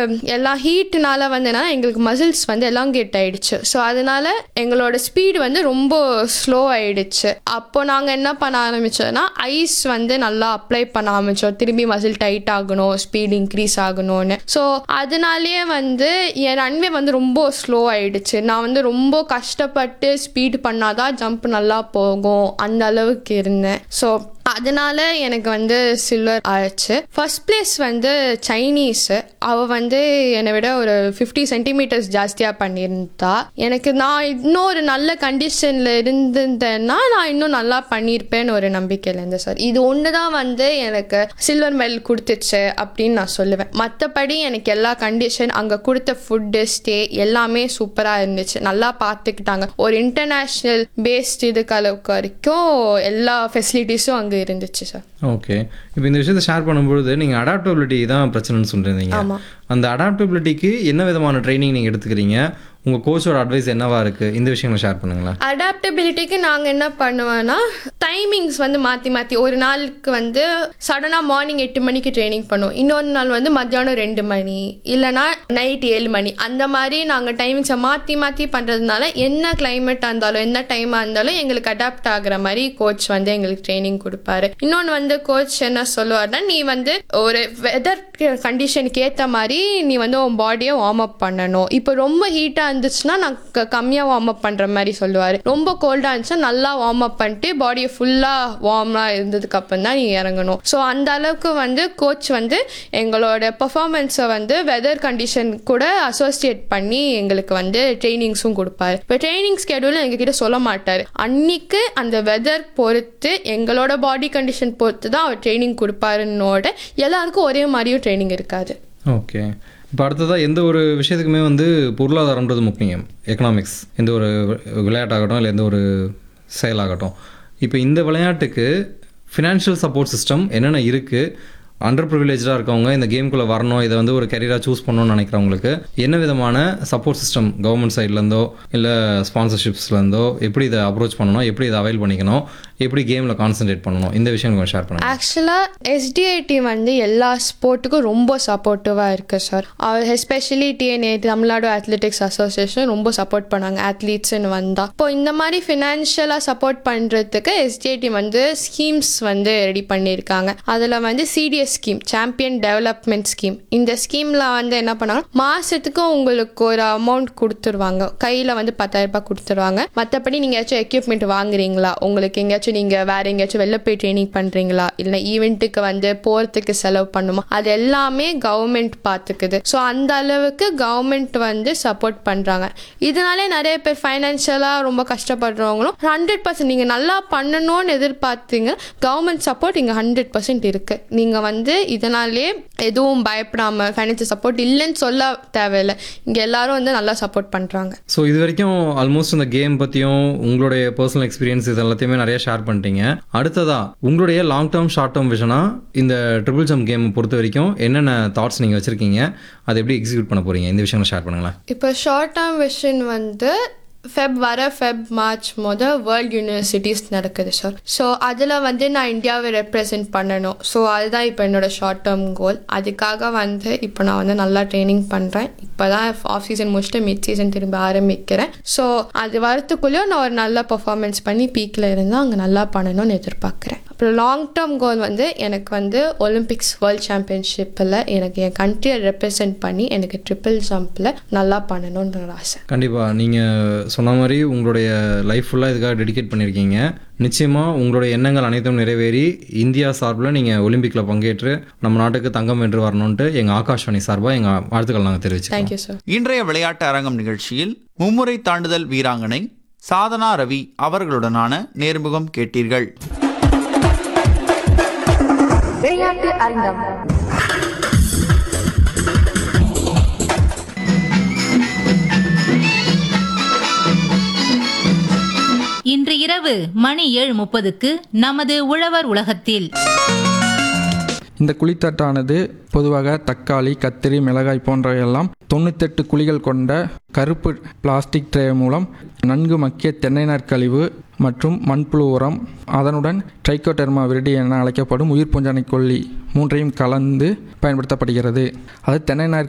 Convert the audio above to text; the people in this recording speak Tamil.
எல்லா ஹீட்னால வந்துன்னா எங்களுக்கு மசில்ஸ் வந்து எலாங்கேட் ஆயிடுச்சு ஸோ அதனால எங்களோட ஸ்பீடு வந்து ரொம்ப ஸ்லோ ஆயிடுச்சு அப்போ நாங்கள் என்ன பண்ண ஆரம்பிச்சோம்னா ஐஸ் வந்து நல்லா அப்ளை பண்ண ஆரம்பிச்சோம் திரும்பி மசில் டைட் ஆகணும் ஸ்பீட் இன்க்ரீஸ் ஆகணும்னு ஸோ அதனாலேயே வந்து என் ரன்வே வந்து ரொம்ப ஸ்லோ ஆயிடுச்சு நான் வந்து ரொம்ப கஷ்டப்பட்டு ஸ்பீட் பண்ணாதான் ஜம்ப் நல்லா போகும் அந்த அளவுக்கு இருந்தேன் ஸோ அதனால எனக்கு வந்து சில்வர் ஆயிடுச்சு ஃபர்ஸ்ட் பிளேஸ் வந்து சைனீஸ் அவ வந்து என்னை விட ஒரு ஃபிஃப்டி சென்டிமீட்டர்ஸ் ஜாஸ்தியாக பண்ணியிருந்தா எனக்கு நான் இன்னும் ஒரு நல்ல கண்டிஷனில் இருந்திருந்தேன்னா நான் இன்னும் நல்லா பண்ணியிருப்பேன்னு ஒரு நம்பிக்கையில் இருந்தேன் சார் இது ஒன்று தான் வந்து எனக்கு சில்வர் மெடல் கொடுத்துச்சு அப்படின்னு நான் சொல்லுவேன் மற்றபடி எனக்கு எல்லா கண்டிஷன் அங்கே கொடுத்த ஃபுட்டு ஸ்டே எல்லாமே சூப்பராக இருந்துச்சு நல்லா பார்த்துக்கிட்டாங்க ஒரு இன்டர்நேஷ்னல் பேஸ்ட் இதுக்கு அளவுக்கு வரைக்கும் எல்லா ஃபெசிலிட்டிஸும் அங்கே இருந்துச்சு சார் ஓகே இப்போ இந்த விஷயத்தை ஷேர் பண்ணும்பொழுது நீங்கள் அடாப்டபிலிட்டி தான் பிரச்சனைன்னு சொல்லியிருந்தீங்க ஆமா. அந்த அடாப்டபிலிட்டிக்கு என்ன விதமான ட்ரைனிங் நீங்கள் எடுத்துக்கிறீங்க உங்கள் கோச்சோட அட்வைஸ் என்னவா இருக்குது இந்த விஷயங்களை ஷேர் பண்ணுங்களேன் அடாப்டபிலிட்டிக்கு நாங்கள் என்ன பண்ணுவோன்னா டைமிங்ஸ் வந்து மாற்றி மாற்றி ஒரு நாளுக்கு வந்து சடனாக மார்னிங் எட்டு மணிக்கு ட்ரைனிங் பண்ணுவோம் இன்னொரு நாள் வந்து மத்தியானம் ரெண்டு மணி இல்லைனா நைட் ஏழு மணி அந்த மாதிரி நாங்கள் டைமிங்ஸை மாற்றி மாற்றி பண்ணுறதுனால என்ன கிளைமேட்டாக இருந்தாலும் என்ன டைமாக இருந்தாலும் எங்களுக்கு அடாப்ட் ஆகுற மாதிரி கோச் வந்து எங்களுக்கு ட்ரைனிங் கொடுப்பாரு இன்னொன்று வந்து கோச் என்ன சொல்லுவார்னா நீ வந்து ஒரு வெதர் கண்டிஷனுக்கு ஏற்ற மாதிரி நீ வந்து உன் பாடியை வார்ம் அப் பண்ணணும் இப்போ ரொம்ப ஹீட்டாக இருந்துச்சுன்னா நான் க- கம்மியாக வார்ம் அப் பண்ணுற மாதிரி சொல்லுவார் ரொம்ப கோல்டாக இருந்துச்சுன்னா நல்லா வார்ம் அப் பண்ணிட்டு பாடியை ஃபுல்லாக வார்மாக இருந்ததுக்கு அப்புறம் தான் நீ இறங்கணும் ஸோ அந்த அளவுக்கு வந்து கோச் வந்து எங்களோட பெர்ஃபார்மன்ஸை வந்து வெதர் கண்டிஷன் கூட அசோசியேட் பண்ணி எங்களுக்கு வந்து ட்ரைனிங்ஸும் கொடுப்பாரு இப்போ ட்ரைனிங் ஸ்கெடியூல் எங்ககிட்ட சொல்ல மாட்டார் அன்னைக்கு அந்த வெதர் பொறுத்து எங்களோட பாடி கண்டிஷன் பொறுத்து தான் அவர் ட்ரைனிங் கொடுப்பாருன்னோட எல்லாருக்கும் ஒரே மாதிரியும் ட்ரைனிங் இருக்காது ஓகே இப்போ அடுத்ததாக எந்த ஒரு விஷயத்துக்குமே வந்து பொருளாதாரம்ன்றது முக்கியம் எக்கனாமிக்ஸ் எந்த ஒரு விளையாட்டாகட்டும் இல்லை எந்த ஒரு செயலாகட்டும் இப்போ இந்த விளையாட்டுக்கு ஃபினான்ஷியல் சப்போர்ட் சிஸ்டம் என்னென்ன இருக்குது அண்டர் ப்ரிவிலேஜாக இருக்கவங்க இந்த கேம்குள்ளே வரணும் இதை வந்து ஒரு கெரியராக சூஸ் பண்ணணும்னு நினைக்கிறவங்களுக்கு என்ன விதமான சப்போர்ட் சிஸ்டம் கவர்மெண்ட் சைட்லேருந்தோ இல்லை ஸ்பான்சர்ஷிப்ஸ்லேருந்தோ எப்படி இதை அப்ரோச் பண்ணணும் எப்படி இதை அவைல் பண்ணிக்கணும் எப்படி கேமில் கான்சென்ட்ரேட் பண்ணணும் இந்த விஷயம் கொஞ்சம் ஷேர் பண்ணுங்கள் ஆக்சுவலாக எஸ்டிஐடி வந்து எல்லா ஸ்போர்ட்டுக்கும் ரொம்ப சப்போர்ட்டிவாக இருக்குது சார் அவர் especially TNA Tamil Nadu athletics association ரொம்ப சப்போர்ட் பண்ணாங்க அத்லீட்ஸ்னு வந்தால் இப்போ இந்த மாதிரி ஃபினான்ஷியலாக சப்போர்ட் பண்ணுறதுக்கு எஸ்டிஐடி வந்து ஸ்கீம்ஸ் வந்து ரெடி பண்ணியிருக்காங்க அதில் வந்து CDS scheme champion development scheme இந்த ஸ்கீமில் வந்து என்ன பண்ணாங்க மாதத்துக்கு உங்களுக்கு ஒரு அமௌண்ட் கொடுத்துருவாங்க கையில் வந்து பத்தாயிரம் ரூபாய் கொடுத்துருவாங்க மற்றபடி நீங்கள் ஏதாச்சும் எக்யூப்மெண்ட் வாங்குறீங்களா உங்களுக்கு எங்கேயாச்சும் நீங்கள் வேற எங்கேயாச்சும் வெளில போய் ட்ரைனிங் பண்ணுறீங்களா இல்லை ஈவெண்ட்டுக்கு வந்து போகிறதுக்கு செலவு பண்ணுமா அது எல்லாமே கவர்மெண்ட் பார்த்துக்குது ஸோ அந்த அளவுக்கு கவர்மெண்ட் வந்து சப்போர்ட் பண்ணுறாங்க இதனாலே நிறைய பேர் ஃபைனான்ஷியலாக ரொம்ப கஷ்டப்படுறவங்களும் ஹண்ட்ரட் பர்சன்ட் நீங்கள் நல்லா பண்ணணும்னு எதிர்பார்த்தீங்க கவர்மெண்ட் சப்போர்ட் இங்கே ஹண்ட்ரட் பர்சன்ட் இருக்குது நீங்கள் வந்து இதனாலே எதுவும் பயப்படாமல் ஃபைனான்ஷியல் சப்போர்ட் இல்லைன்னு சொல்ல தேவையில்லை இங்கே எல்லாரும் வந்து நல்லா சப்போர்ட் பண்ணுறாங்க ஸோ இது வரைக்கும் ஆல்மோஸ்ட் இந்த கேம் பற்றியும் உங்களுடைய பர்சனல் எக்ஸ்பீரியன்ஸ் இது எல்லாத்தையுமே நிறைய ஷேர் பண்ணிட்டீங்க அடுத்ததா உங்களுடைய லாங் டேர்ம் ஷார்ட் டேர்ம் விஷனாக இந்த ட்ரிபிள் ஜம்ப் கேம் பொறுத்த வரைக்கும் என்னென்ன தாட்ஸ் நீங்கள் வச்சுருக்கீங்க அதை எப்படி எக்ஸிக்யூட் பண்ண போகிறீங்க இந்த விஷயங்களை ஷேர் பண்ணுங்களேன் இப்போ ஷார்ட் டேர்ம் விஷன் வந்து ஃபெப் வர ஃபெப் மார்ச் முத வேர்ல்ட் யூனிவர்சிட்டிஸ் நடக்குது சார் ஸோ அதில் வந்து நான் இந்தியாவை ரெப்ரசென்ட் பண்ணணும் ஸோ அதுதான் இப்போ என்னோட ஷார்ட் டேர்ம் கோல் அதுக்காக வந்து இப்போ நான் வந்து நல்லா ட்ரைனிங் பண்ணுறேன் இப்போ தான் ஆஃப் சீசன் முடிச்சுட்டு மிட் சீசன் திரும்ப ஆரம்பிக்கிறேன் ஸோ அது வரத்துக்குள்ளேயும் நான் ஒரு நல்ல பர்ஃபார்மன்ஸ் பண்ணி பீக்கில் இருந்தால் அங்கே நல்லா பண்ணணும்னு எதிர்பார்க்குறேன் அப்புறம் லாங் டேர்ம் கோல் வந்து எனக்கு வந்து ஒலிம்பிக்ஸ் வேர்ல்ட் சாம்பியன்ஷிப்பில் எனக்கு என் கண்ட்ரியை ரெப்ரசென்ட் பண்ணி எனக்கு ட்ரிபிள் ஜம்பில் நல்லா பண்ணணுன்ற ஒரு ஆசை கண்டிப்பாக நீங்கள் சொன்ன மாதிரி உங்களுடைய லைஃப் ஃபுல்லாக இதுக்காக டெடிகேட் பண்ணியிருக்கீங்க நிச்சயமாக உங்களுடைய எண்ணங்கள் அனைத்தும் நிறைவேறி இந்தியா சார்பில் நீங்கள் ஒலிம்பிக்கில் பங்கேற்று நம்ம நாட்டுக்கு தங்கம் வென்று வரணுன்ட்டு எங்கள் ஆகாஷ்வாணி சார்பாக எங்கள் வாழ்த்துக்கள் நாங்கள் தெரிவிச்சுக்கிறோம் தேங்க்யூ சார் இன்றைய விளையாட்டு அரங்கம் நிகழ்ச்சியில் மும்முறை தாண்டுதல் வீராங்கனை சாதனா ரவி அவர்களுடனான நேர்முகம் கேட்டீர்கள் விளையாட்டு அரங்கம் இன்று இரவு மணி ஏழு முப்பதுக்கு நமது உழவர் உலகத்தில் இந்த குழித்தட்டானது பொதுவாக தக்காளி கத்திரி மிளகாய் போன்றவையெல்லாம் தொண்ணூத்தெட்டு குழிகள் கொண்ட கருப்பு பிளாஸ்டிக் ட்ரே மூலம் நன்கு மக்கிய தென்னை நார்க்கழிவு மற்றும் மண்புழு உரம் அதனுடன் ட்ரைக்கோடெர்மா விரிடி என அழைக்கப்படும் உயிர் பூஞ்சானை கொல்லி மூன்றையும் கலந்து பயன்படுத்தப்படுகிறது அது தென்னை நார்